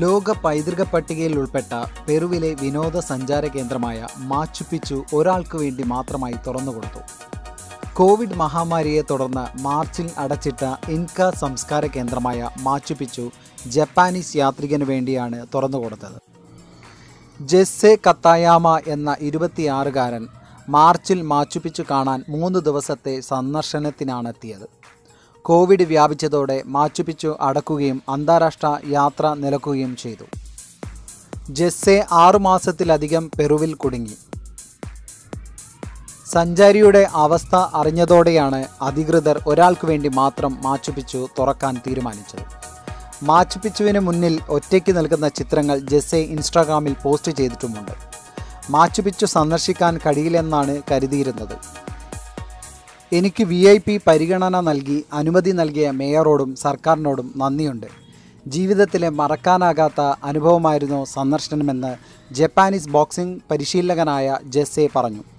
ലോക പൈതൃക പട്ടികയിൽ ഉൾപ്പെട്ട പെറുവിലെ വിനോദസഞ്ചാര കേന്ദ്രമായ മാച്ചുപിച്ചു ഒരാൾക്ക് വേണ്ടി മാത്രമായി തുറന്നുകൊടുത്തു കോവിഡ് മഹാമാരിയെ തുടർന്ന് മാർച്ചിൽ അടച്ചിട്ട ഇൻക സംസ്കാര കേന്ദ്രമായ മാച്ചുപിച്ചു ജപ്പാനീസ് യാത്രികന് വേണ്ടിയാണ് തുറന്നുകൊടുത്തത് ജെസ്സെ കത്തായാമ എന്ന ഇരുപത്തിയാറുകാരൻ മാർച്ചിൽ മാച്ചുപിച്ചു കാണാൻ മൂന്ന് ദിവസത്തെ സന്ദർശനത്തിനാണെത്തിയത് കോവിഡ് വ്യാപിച്ചതോടെ മാച്ചുപിച്ചു അടക്കുകയും അന്താരാഷ്ട്ര യാത്ര നിലക്കുകയും ചെയ്തു ജെസ്സെ ആറുമാസത്തിലധികം പെറുവിൽ കുടുങ്ങി സഞ്ചാരിയുടെ അവസ്ഥ അറിഞ്ഞതോടെയാണ് അധികൃതർ ഒരാൾക്ക് വേണ്ടി മാത്രം മാച്ചുപിച്ചു തുറക്കാൻ തീരുമാനിച്ചത് മാച്ചുപിച്ചുവിന് മുന്നിൽ ഒറ്റയ്ക്ക് നിൽക്കുന്ന ചിത്രങ്ങൾ ജെസ്സെ ഇൻസ്റ്റാഗ്രാമിൽ പോസ്റ്റ് ചെയ്തിട്ടുമുണ്ട് മാച്ചുപിച്ചു സന്ദർശിക്കാൻ കഴിയില്ലെന്നാണ് കരുതിയിരുന്നത് എനിക്ക് വി ഐ പി പരിഗണന നൽകി അനുമതി നൽകിയ മേയറോടും സർക്കാരിനോടും നന്ദിയുണ്ട് ജീവിതത്തിലെ മറക്കാനാകാത്ത അനുഭവമായിരുന്നു സന്ദർശനമെന്ന് ജപ്പാനീസ് ബോക്സിംഗ് പരിശീലകനായ ജെസ്സെ പറഞ്ഞു